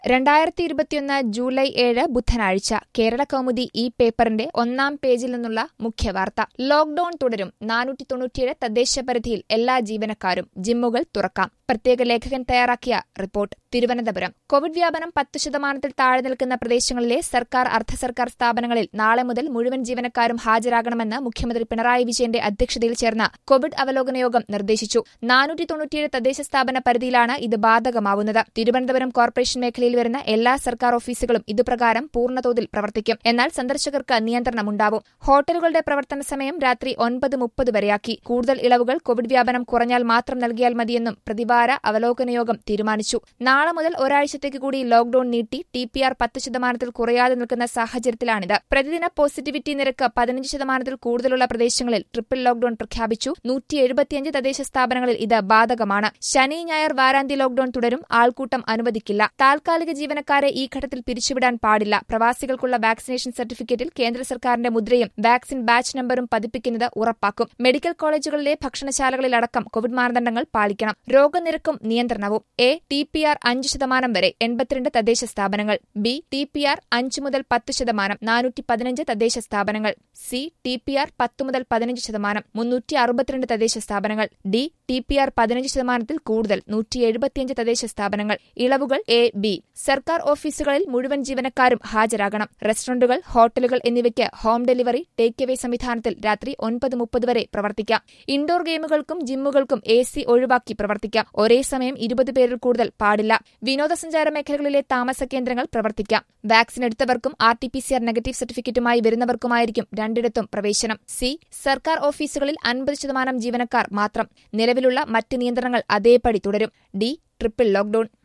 രണ്ടായിരത്തി ഇരുപത്തിയൊന്ന് ജൂലൈ ഏഴ് ബുധനാഴ്ച കേരള കൗമുദി ഈ പേപ്പറിന്റെ ഒന്നാം പേജിൽ നിന്നുള്ള മുഖ്യവാർത്ത ലോക്ഡൌൺ തുടരും നാനൂറ്റി തൊണ്ണൂറ്റിയേഴ് തദ്ദേശ പരിധിയിൽ എല്ലാ ജീവനക്കാരും ജിമ്മുകൾ തുറക്കാം പ്രത്യേക ലേഖകൻ തയ്യാറാക്കിയ റിപ്പോർട്ട് തിരുവനന്തപുരം കോവിഡ് വ്യാപനം പത്ത് ശതമാനത്തിൽ താഴെ നിൽക്കുന്ന പ്രദേശങ്ങളിലെ സർക്കാർ അർദ്ധ സർക്കാർ സ്ഥാപനങ്ങളിൽ നാളെ മുതൽ മുഴുവൻ ജീവനക്കാരും ഹാജരാകണമെന്ന് മുഖ്യമന്ത്രി പിണറായി വിജയന്റെ അധ്യക്ഷതയിൽ ചേർന്ന കോവിഡ് അവലോകന യോഗം നിർദ്ദേശിച്ചു നാനൂറ്റി തൊണ്ണൂറ്റിയേഴ് തദ്ദേശ സ്ഥാപന പരിധിയിലാണ് ഇത് ബാധകമാവുന്നത് തിരുവനന്തപുരം കോർപ്പറേഷൻ മേഖലയിൽ വരുന്ന എല്ലാ സർക്കാർ ഓഫീസുകളും ഇതുപ്രകാരം പൂർണ്ണതോതിൽ പ്രവർത്തിക്കും എന്നാൽ സന്ദർശകർക്ക് നിയന്ത്രണമുണ്ടാവും ഹോട്ടലുകളുടെ പ്രവർത്തന സമയം രാത്രി ഒൻപത് മുപ്പത് വരെയാക്കി കൂടുതൽ ഇളവുകൾ കോവിഡ് വ്യാപനം കുറഞ്ഞാൽ മാത്രം നൽകിയാൽ മതിയെന്നും പ്രതിവാര അവലോകന യോഗം തീരുമാനിച്ചു നാളെ മുതൽ ഒരാഴ്ചത്തേക്ക് കൂടി ലോക്ഡൌൺ നീട്ടി ടി പി ആർ പത്ത് ശതമാനത്തിൽ കുറയാതെ നിൽക്കുന്ന സാഹചര്യത്തിലാണിത് പ്രതിദിന പോസിറ്റിവിറ്റി നിരക്ക് പതിനഞ്ച് ശതമാനത്തിൽ കൂടുതലുള്ള പ്രദേശങ്ങളിൽ ട്രിപ്പിൾ ലോക്ഡൌൺ പ്രഖ്യാപിച്ചു നൂറ്റി എഴുപത്തിയഞ്ച് തദ്ദേശ സ്ഥാപനങ്ങളിൽ ഇത് ബാധകമാണ് ശനി ഞായർ വാരാന്ത്യ ലോക്ഡൌൺ തുടരും ആൾക്കൂട്ടം അനുവദിക്കില്ല താൽക്കാലിക ജീവനക്കാരെ ഈ ഘട്ടത്തിൽ പിരിച്ചുവിടാൻ പാടില്ല പ്രവാസികൾക്കുള്ള വാക്സിനേഷൻ സർട്ടിഫിക്കറ്റിൽ കേന്ദ്ര സർക്കാരിന്റെ മുദ്രയും വാക്സിൻ ബാച്ച് നമ്പറും പതിപ്പിക്കുന്നത് ഉറപ്പാക്കും മെഡിക്കൽ കോളേജുകളിലെ ഭക്ഷണശാലകളിലടക്കം കോവിഡ് മാനദണ്ഡങ്ങൾ പാലിക്കണം രോഗനിരക്കും നിയന്ത്രണവും എ ടി പി ആർ അഞ്ച് ശതമാനം വരെ എൺപത്തിരണ്ട് തദ്ദേശ സ്ഥാപനങ്ങൾ ബി ടി പി ആർ അഞ്ച് മുതൽ പത്ത് ശതമാനം നാനൂറ്റി പതിനഞ്ച് തദ്ദേശ സ്ഥാപനങ്ങൾ സി ടി പി ആർ പത്ത് മുതൽ പതിനഞ്ച് ശതമാനം മുന്നൂറ്റി അറുപത്തിരണ്ട് തദ്ദേശ സ്ഥാപനങ്ങൾ ഡി ടി പി ആർ പതിനഞ്ച് ശതമാനത്തിൽ കൂടുതൽ നൂറ്റി എഴുപത്തിയഞ്ച് തദ്ദേശ സ്ഥാപനങ്ങൾ ഇളവുകൾ എ ബി സർക്കാർ ഓഫീസുകളിൽ മുഴുവൻ ജീവനക്കാരും ഹാജരാകണം റെസ്റ്റോറന്റുകൾ ഹോട്ടലുകൾ എന്നിവയ്ക്ക് ഹോം ഡെലിവറി ടേക്ക് അവേ സംവിധാനത്തിൽ രാത്രി ഒൻപത് മുപ്പത് വരെ പ്രവർത്തിക്കാം ഇൻഡോർ ഗെയിമുകൾക്കും ജിമ്മുകൾക്കും എ സി ഒഴിവാക്കി പ്രവർത്തിക്കാം ഒരേ സമയം ഇരുപത് പേരിൽ കൂടുതൽ പാടില്ല വിനോദസഞ്ചാര മേഖലകളിലെ താമസ കേന്ദ്രങ്ങൾ പ്രവർത്തിക്കാം വാക്സിൻ എടുത്തവർക്കും R T P C R negative സർട്ടിഫിക്കറ്റുമായി വരുന്നവർക്കുമായിരിക്കും രണ്ടിടത്തും പ്രവേശനം സി സർക്കാർ ഓഫീസുകളിൽ അൻപത് ശതമാനം ജീവനക്കാർ മാത്രം നിലവിലുള്ള മറ്റ് നിയന്ത്രണങ്ങൾ അതേപടി തുടരും ഡി ട്രിപ്പിൾ ലോക്ഡൌൺ